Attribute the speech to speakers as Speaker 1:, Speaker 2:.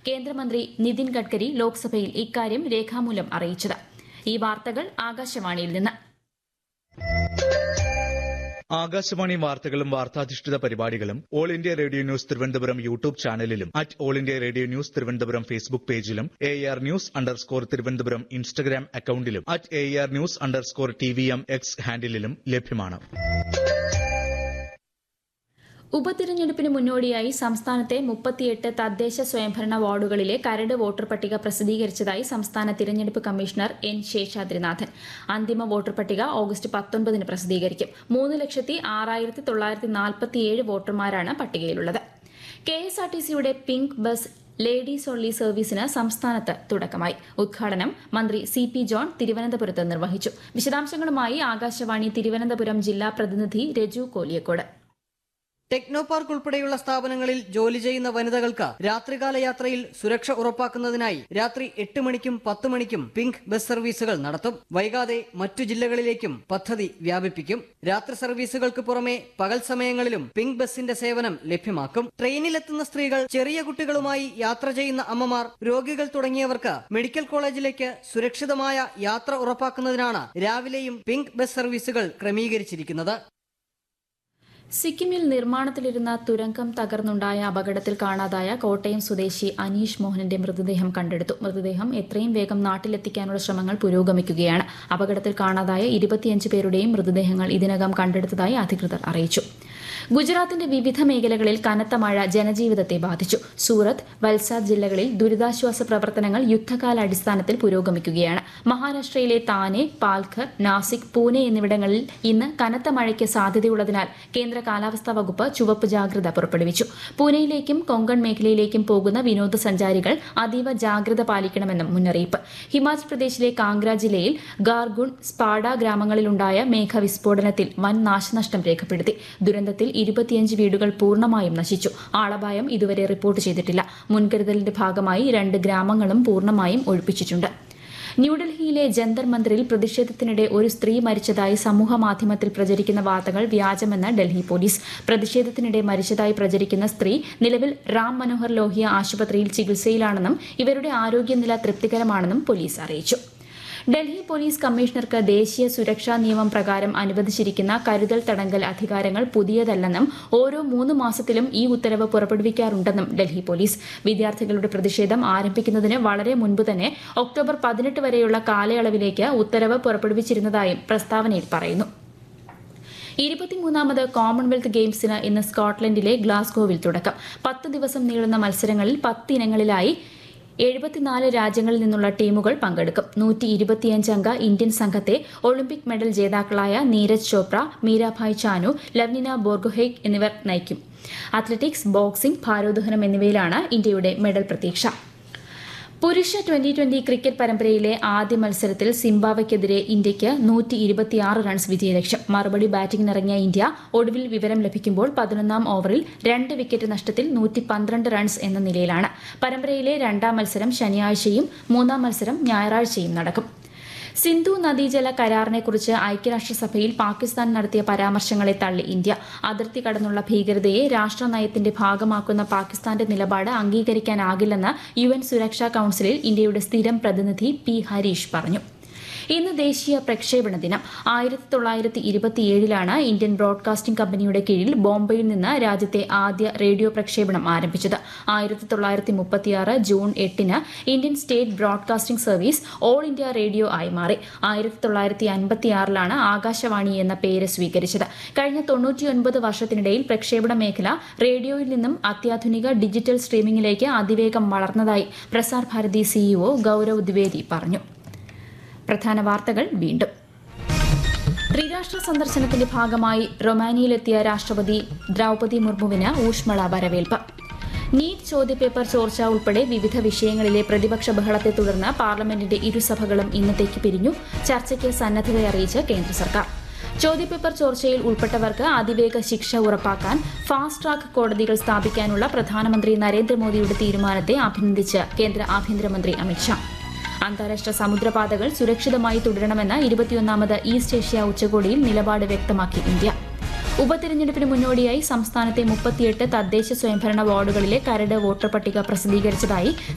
Speaker 1: കേന്ദ്രമന്ത്രി നിതിൻ ഗഡ്കരി ലോക്സഭയിൽ ഇക്കാര്യം രേഖാമൂലം അറിയിച്ചത് ഈ വാർത്തകൾ ആകാശവാണിയിൽ നിന്ന്
Speaker 2: ആകാശവാണി വാർത്തകളും വാർത്താധിഷ്ഠിത പരിപാടികളും all India radio news Thiruvananthapuram YouTube ചാനലിലും at all India radio news Thiruvananthapuram Facebook പേജിലും A R news underscore Thiruvananthapuram Instagram അക്കൌണ്ടിലും at A R news underscore T V M X ഹാൻഡിലും ലഭ്യമാണ്
Speaker 1: ഉപതിരഞ്ഞെടുപ്പിന് മുന്നോടിയായി സംസ്ഥാനത്തെ മുപ്പത്തിയെട്ട് തദ്ദേശ സ്വയംഭരണ വാർഡുകളിലെ കരട് വോട്ടർ പട്ടിക പ്രസിദ്ധീകരിച്ചതായി സംസ്ഥാന തിരഞ്ഞെടുപ്പ് കമ്മീഷണർ എൻ ശേഷാദ്രിനാഥൻ അന്തിമ വോട്ടർ പട്ടിക ഓഗസ്റ്റ് പത്തൊൻപതിന് പ്രസിദ്ധീകരിക്കും മൂന്ന് ലക്ഷത്തി ആറായിരത്തി തൊള്ളായിരത്തി നാൽപ്പത്തിയേഴ് വോട്ടർമാരാണ് പട്ടികയിലുള്ളത് കെ എസ് ആർ ടി സിയുടെ പിങ്ക് ബസ് ലേഡീസ് ഓൺലി സർവീസിന് സംസ്ഥാനത്ത് തുടക്കമായി ഉദ്ഘാടനം മന്ത്രി സി പി ജോൺ തിരുവനന്തപുരത്ത് നിർവഹിച്ചു വിശദാംശങ്ങളുമായി ആകാശവാണി തിരുവനന്തപുരം ജില്ലാ പ്രതിനിധി രജു കോലിയക്കോട്
Speaker 3: ടെക്നോ പാർക്ക് ഉൾപ്പെടെയുള്ള സ്ഥാപനങ്ങളിൽ ജോലി ചെയ്യുന്ന വനിതകൾക്ക് രാത്രികാല യാത്രയിൽ സുരക്ഷ ഉറപ്പാക്കുന്നതിനായി രാത്രി എട്ട് മണിക്കും പത്ത് മണിക്കും പിങ്ക് ബസ് സർവീസുകൾ നടത്തും വൈകാതെ മറ്റു ജില്ലകളിലേക്കും പദ്ധതി വ്യാപിപ്പിക്കും രാത്രി സർവീസുകൾക്ക് പുറമെ പകൽ സമയങ്ങളിലും പിങ്ക് ബസിന്റെ സേവനം ലഭ്യമാക്കും ട്രെയിനിലെത്തുന്ന സ്ത്രീകൾ ചെറിയ കുട്ടികളുമായി യാത്ര ചെയ്യുന്ന അമ്മമാർ രോഗികൾ തുടങ്ങിയവർക്ക് മെഡിക്കൽ കോളേജിലേക്ക് സുരക്ഷിതമായ യാത്ര ഉറപ്പാക്കുന്നതിനാണ് രാവിലെയും പിങ്ക് ബസ് സർവീസുകൾ ക്രമീകരിച്ചിരിക്കുന്നത്
Speaker 1: സിക്കിമിൽ നിർമ്മാണത്തിലിരുന്ന തുരങ്കം തകർന്നുണ്ടായ അപകടത്തിൽ കാണാതായ കോട്ടയം സ്വദേശി അനീഷ് മോഹനന്റെ മൃതദേഹം കണ്ടെടുത്തു മൃതദേഹം എത്രയും വേഗം നാട്ടിലെത്തിക്കാനുള്ള ശ്രമങ്ങൾ പുരോഗമിക്കുകയാണ് അപകടത്തിൽ കാണാതായ ഇരുപത്തിയഞ്ച് പേരുടെയും മൃതദേഹങ്ങൾ ഇതിനകം കണ്ടെടുത്തതായി അധികൃതർ അറിയിച്ചു ഗുജറാത്തിന്റെ വിവിധ മേഖലകളിൽ കനത്ത മഴ ജനജീവിതത്തെ ബാധിച്ചു സൂറത്ത് വൽസാദ് ജില്ലകളിൽ ദുരിതാശ്വാസ പ്രവർത്തനങ്ങൾ യുദ്ധകാലാടിസ്ഥാനത്തിൽ പുരോഗമിക്കുകയാണ് മഹാരാഷ്ട്രയിലെ താനെ പാൽഘർ നാസിക് പൂനെ എന്നിവിടങ്ങളിൽ ഇന്ന് കനത്ത മഴയ്ക്ക് സാധ്യതയുള്ളതിനാൽ കേന്ദ്ര കാലാവസ്ഥാ വകുപ്പ് ചുവപ്പ് ജാഗ്രത പുറപ്പെടുവിച്ചു പൂനെയിലേക്കും കൊങ്കൺ മേഖലയിലേക്കും പോകുന്ന വിനോദസഞ്ചാരികൾ അതീവ ജാഗ്രത പാലിക്കണമെന്നും മുന്നറിയിപ്പ് ഹിമാചൽ പ്രദേശിലെ കാംഗ്ര ജില്ലയിൽ ഗാർഗുൺ സ്പാഡ ഗ്രാമങ്ങളിലുണ്ടായ മേഘവിസ്ഫോടനത്തിൽ വൻ നാശനഷ്ടം രേഖപ്പെടുത്തി ദുരന്തത്തിൽ ഇരുപത്തിയഞ്ച് വീടുകൾ പൂർണ്ണമായും നശിച്ചു ആളപായം ഇതുവരെ റിപ്പോർട്ട് ചെയ്തിട്ടില്ല മുൻകരുതലിന്റെ ഭാഗമായി രണ്ട് ഗ്രാമങ്ങളും പൂർണ്ണമായും ഒഴിപ്പിച്ചിട്ടുണ്ട് ന്യൂഡൽഹിയിലെ ജന്തർ മന്ദിറിൽ പ്രതിഷേധത്തിനിടെ ഒരു സ്ത്രീ മരിച്ചതായി സമൂഹ മാധ്യമത്തിൽ പ്രചരിക്കുന്ന വാർത്തകൾ വ്യാജമെന്ന് ഡൽഹി പോലീസ് പ്രതിഷേധത്തിനിടെ മരിച്ചതായി പ്രചരിക്കുന്ന സ്ത്രീ നിലവിൽ റാം മനോഹർ ലോഹിയ ആശുപത്രിയിൽ ചികിത്സയിലാണെന്നും ഇവരുടെ ആരോഗ്യനില തൃപ്തികരമാണെന്നും പോലീസ് അറിയിച്ചു ഡൽഹി പോലീസ് കമ്മീഷണർക്ക് ദേശീയ സുരക്ഷാ നിയമം പ്രകാരം അനുവദിച്ചിരിക്കുന്ന കരുതൽ തടങ്കൽ അധികാരങ്ങൾ പുതിയതല്ലെന്നും ഓരോ മൂന്ന് മാസത്തിലും ഈ ഉത്തരവ് പുറപ്പെടുവിക്കാറുണ്ടെന്നും ഡൽഹി പോലീസ് വിദ്യാർത്ഥികളുടെ പ്രതിഷേധം ആരംഭിക്കുന്നതിന് വളരെ മുൻപ് തന്നെ ഒക്ടോബർ പതിനെട്ട് വരെയുള്ള കാലയളവിലേക്ക് ഉത്തരവ് പുറപ്പെടുവിച്ചിരുന്നതായും പ്രസ്താവനയിൽ പറയുന്നു ഇരുപത്തിമൂന്നാമത് കോമൺവെൽത്ത് ഗെയിംസിന് ഇന്ന് സ്കോട്ട്ലൻഡിലെ ഗ്ലാസ്ഗോവിൽ തുടക്കം പത്ത് ദിവസം നീളുന്ന മത്സരങ്ങളിൽ പത്ത് ഇനങ്ങളിലായി എഴുപത്തിനാല് രാജ്യങ്ങളിൽ നിന്നുള്ള ടീമുകൾ പങ്കെടുക്കും നൂറ്റി ഇരുപത്തിയഞ്ച് അംഗ ഇന്ത്യൻ സംഘത്തെ ഒളിമ്പിക് മെഡൽ ജേതാക്കളായ നീരജ് ചോപ്ര മീരാഭായ് ചാനു ലവ്നിന ബോർഗോഹെയ്ഗ് എന്നിവർ നയിക്കും അത്ലറ്റിക്സ് ബോക്സിംഗ് ഭാരോദ്വഹനം എന്നിവയിലാണ് ഇന്ത്യയുടെ മെഡൽ പ്രതീക്ഷ പുരുഷ ട്വന്റി ട്വന്റി ക്രിക്കറ്റ് പരമ്പരയിലെ ആദ്യ മത്സരത്തിൽ സിംബാബ്വെക്കെതിരെ ഇന്ത്യയ്ക്ക് നൂറ്റി ഇരുപത്തിയാറ് റൺസ് വിജയലക്ഷ്യം മറുപടി ബാറ്റിംഗിനിറങ്ങിയ ഇന്ത്യ ഒടുവിൽ വിവരം ലഭിക്കുമ്പോൾ പതിനൊന്നാം ഓവറിൽ രണ്ട് വിക്കറ്റ് നഷ്ടത്തിൽ നൂറ്റി പന്ത്രണ്ട് റൺസ് എന്ന നിലയിലാണ് പരമ്പരയിലെ രണ്ടാം മത്സരം ശനിയാഴ്ചയും മൂന്നാം മത്സരം ഞായറാഴ്ചയും നടക്കും സിന്ധു നദീജല കരാറിനെക്കുറിച്ച് ഐക്യരാഷ്ട്രസഭയിൽ പാകിസ്ഥാൻ നടത്തിയ പരാമർശങ്ങളെ തള്ളി ഇന്ത്യ അതിർത്തി കടന്നുള്ള ഭീകരതയെ രാഷ്ട്രനയത്തിന്റെ ഭാഗമാക്കുന്ന പാകിസ്ഥാന്റെ നിലപാട് അംഗീകരിക്കാനാകില്ലെന്ന് യു എൻ സുരക്ഷാ കൌൺസിലിൽ ഇന്ത്യയുടെ സ്ഥിരം പ്രതിനിധി പി ഹരീഷ് പറഞ്ഞു ഇന്ന് ദേശീയ പ്രക്ഷേപണ ദിനം ആയിരത്തി തൊള്ളായിരത്തി ഇരുപത്തിയേഴിലാണ് ഇന്ത്യൻ ബ്രോഡ്കാസ്റ്റിംഗ് കമ്പനിയുടെ കീഴിൽ ബോംബെയിൽ നിന്ന് രാജ്യത്തെ ആദ്യ റേഡിയോ പ്രക്ഷേപണം ആരംഭിച്ചത് ആയിരത്തി തൊള്ളായിരത്തി മുപ്പത്തിയാറ് ജൂൺ എട്ടിന് Indian state broadcasting service all India radio ആയി മാറി ആയിരത്തി തൊള്ളായിരത്തി അൻപത്തിയാറിലാണ് ആകാശവാണി എന്ന പേര് സ്വീകരിച്ചത് കഴിഞ്ഞ തൊണ്ണൂറ്റിയൊൻപത് വർഷത്തിനിടയിൽ പ്രക്ഷേപണ മേഖല റേഡിയോയിൽ നിന്നും അത്യാധുനിക ഡിജിറ്റൽ സ്ട്രീമിംഗിലേക്ക് അതിവേഗം വളർന്നതായി പ്രസാർ ഭാരതി സിഇഒ ഗൌരവ് ദ്വിവേദി പറഞ്ഞു പ്രധാന വാർത്തകൾ വീണ്ടും ത്രിരാഷ്ട്ര സന്ദർശനത്തിന്റെ ഭാഗമായി റൊമാനിയയിലെത്തിയ രാഷ്ട്രപതി ദ്രൗപതി മുർമുവിന് ഊഷ്മള വരവേൽപ്പ് നീറ്റ് ചോദ്യപേപ്പർ ചോർച്ച ഉൾപ്പെടെ വിവിധ വിഷയങ്ങളിലെ പ്രതിപക്ഷ ബഹളത്തെ തുടർന്ന് പാർലമെന്റിന്റെ ഇരുസഭകളും ഇന്നത്തേക്ക് പിരിഞ്ഞു ചർച്ചയ്ക്ക് സന്നദ്ധത അറിയിച്ച് കേന്ദ്ര സർക്കാർ ചോദ്യപേപ്പർ ചോർച്ചയിൽ ഉൾപ്പെട്ടവർക്ക് അതിവേഗ ശിക്ഷ ഉറപ്പാക്കാൻ ഫാസ്റ്റ് ട്രാക്ക് കോടതികൾ സ്ഥാപിക്കാനുള്ള പ്രധാനമന്ത്രി നരേന്ദ്രമോദിയുടെ തീരുമാനത്തെ അഭിനന്ദിച്ച് കേന്ദ്ര ആഭ്യന്തരമന്ത്രി അമിത്ഷാ അന്താരാഷ്ട്ര സമുദ്രപാതകൾ സുരക്ഷിതമായി തുടരണമെന്ന ഇരുപത്തിയൊന്നാമത് ഈസ്റ്റ് ഏഷ്യ ഉച്ചകോടിയിൽ നിലപാട് വ്യക്തമാക്കി ഇന്ത്യ ഉപതെരഞ്ഞെടുപ്പിന് മുന്നോടിയായി സംസ്ഥാനത്തെ മുപ്പത്തിയെട്ട് തദ്ദേശ സ്വയംഭരണ വാർഡുകളിലെ കരട് വോട്ടർ പട്ടിക പ്രസിദ്ധീകരിച്ചതായി